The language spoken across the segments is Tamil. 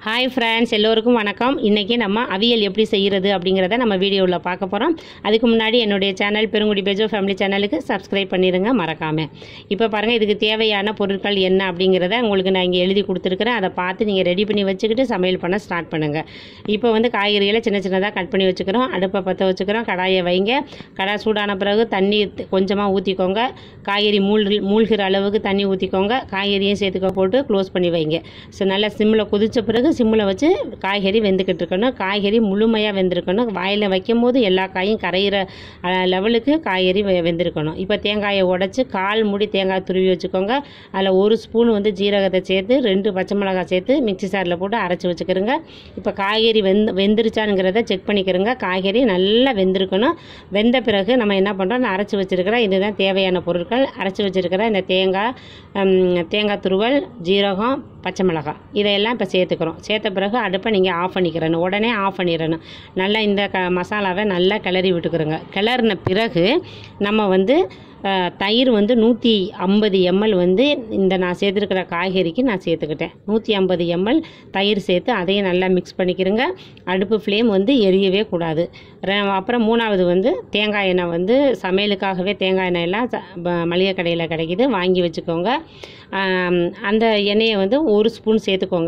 ஹாய் ஃப்ரெண்ட்ஸ் எல்லோருக்கும் வணக்கம் இன்றைக்கி நம்ம அவியல் எப்படி செய்கிறது அப்படிங்கிறத நம்ம வீடியோவில் பார்க்க போகிறோம் அதுக்கு முன்னாடி என்னுடைய சேனல் பெருங்குடி பேஜோ ஃபேமிலி சேனலுக்கு சப்ஸ்கிரைப் பண்ணிடுங்க மறக்காமல் இப்போ பாருங்கள் இதுக்கு தேவையான பொருட்கள் என்ன அப்படிங்கிறத உங்களுக்கு நான் இங்கே எழுதி கொடுத்துருக்குறேன் அதை பார்த்து நீங்கள் ரெடி பண்ணி வச்சுக்கிட்டு சமையல் பண்ண ஸ்டார்ட் பண்ணுங்கள் இப்போ வந்து காய்கறிகளை சின்ன சின்னதாக கட் பண்ணி வச்சுக்கிறோம் அடுப்பை பற்ற வச்சுக்கிறோம் கடாயை வைங்க கடாய் சூடான பிறகு தண்ணி கொஞ்சமாக ஊற்றிக்கோங்க காய்கறி மூழ்கி மூழ்கிற அளவுக்கு தண்ணி ஊற்றிக்கோங்க காய்கறியும் சேர்த்துக்க போட்டு க்ளோஸ் பண்ணி வைங்க ஸோ நல்லா சிம்மில் கொதிச்ச பிறகு சிம்மில் வச்சு காய்கறி வெந்துக்கிட்டு இருக்கணும் காய்கறி முழுமையாக வெந்திருக்கணும் வாயில் வைக்கும் போது எல்லா காயும் கரையிற அஹ், லெவலுக்கு காய்கறி வெ- வெந்திருக்கணும் இப்போ தேங்காயை உடச்சி கால் மூடி தேங்காய் துருவி வச்சுக்கோங்க அதில் ஒரு ஸ்பூன் வந்து ஜீரகத்தை சேர்த்து ரெண்டு பச்சை மிளகாய் சேர்த்து மிக்ஸி சாரில் போட்டு அரைச்சி வச்சுக்கிறோங்க இப்போ காய்கறி வெந்து வெந்துருச்சானுங்கிறத செக் பண்ணிக்கிறோங்க காய்கறி நல்லா வெந்திருக்கணும் வெந்த பிறகு நம்ம என்ன பண்ணுறோம் நான் அரைச்சி வச்சுருக்கிற இதுதான் தேவையான பொருட்கள் அரைச்சி வச்சுருக்கிற இந்த தேங்காய் ஹம், தேங்காய் துருவல் ஜீரகம் பச்சை மிளகாய் இதையெல்லாம் இப்போ சேர்த்துக்கிறோம் சேர்த்த பிறகு அடுப்பை நீங்கள் ஆஃப் பண்ணிக்கிறணும் உடனே ஆஃப் பண்ணிடணும் நல்லா இந்த க மசாலாவை நல்லா கிளறி விட்டுக்கிறோங்க கிளறின பிறகு நம்ம வந்து அஹ், தயிர் வந்து நூற்றி ஐம்பது எம்எல் வந்து இந்த நான் சேர்த்துருக்கிற காய்கறிக்கு நான் சேர்த்துக்கிட்டேன் நூற்றி ஐம்பது எம்எல் தயிர் சேர்த்து அதையும் நல்லா மிக்ஸ் பண்ணிக்கிறோங்க அடுப்பு ஃப்ளேம் வந்து எரியவே கூடாது ர- அப்புறம் மூணாவது வந்து தேங்காய் எண்ணெய் வந்து சமையலுக்காகவே தேங்காய் எண்ணெய் எல்லாம் ச- ப- மளிகை கடையில் கிடைக்குது வாங்கி வச்சுக்கோங்க ஆம், அந்த எண்ணெயை வந்து ஒரு ஸ்பூன் சேர்த்துக்கோங்க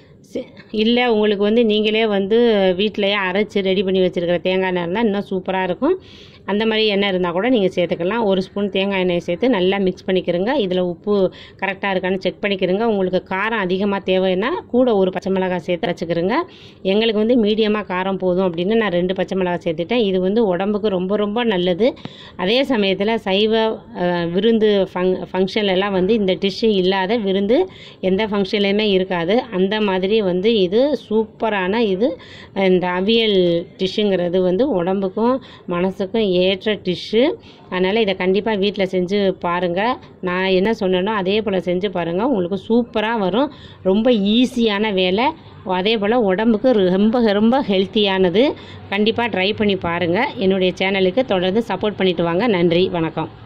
இல்லை உங்களுக்கு வந்து நீங்களே வந்து வீட்டிலையே அரைச்சி ரெடி பண்ணி வச்சுருக்கிற தேங்காய் எண்ணெய் இருந்தால் இன்னும் சூப்பராக இருக்கும் அந்த மாதிரி எண்ணெய் இருந்தால் கூட நீங்கள் சேர்த்துக்கலாம் ஒரு ஸ்பூன் தேங்காய் எண்ணெயை சேர்த்து நல்லா மிக்ஸ் பண்ணிக்கிறங்க இதில் உப்பு கரெக்டாக இருக்கான்னு செக் பண்ணிக்கிறங்க உங்களுக்கு காரம் அதிகமாக தேவைன்னா கூட ஒரு பச்சை மிளகாய் சேர்த்து வச்சுக்கிறங்க எங்களுக்கு வந்து மீடியமாக காரம் போதும் அப்படின்னு நான் ரெண்டு பச்சை மிளகாய் சேர்த்துட்டேன் இது வந்து உடம்புக்கு ரொம்ப ரொம்ப நல்லது அதே சமயத்தில் சைவ அஹ், விருந்து ஃபங் ஃபங்க்ஷன்லலாம் வந்து இந்த டிஷ்ஷு இல்லாத விருந்து எந்த ஃபங்க்ஷன்லையுமே இருக்காது அந்த மாதிரி வந்து இது சூப்பரான இது இந்த அவியல் டிஷ்ஷுங்கிறது வந்து உடம்புக்கும் மனசுக்கும் ஏற்ற டிஷ்ஷு அதனால் இதை கண்டிப்பாக வீட்டில் செஞ்சு பாருங்கள் நான் என்ன சொன்னேனோ அதே போல் செஞ்சு பாருங்கள் உங்களுக்கு சூப்பராக வரும் ரொம்ப ஈஸியான வேலை அதே போல் உடம்புக்கு ரொம்ப ரொம்ப ஹெல்த்தியானது கண்டிப்பாக ட்ரை பண்ணி பாருங்கள் என்னுடைய சேனலுக்கு தொடர்ந்து சப்போர்ட் பண்ணிட்டு வாங்க நன்றி வணக்கம்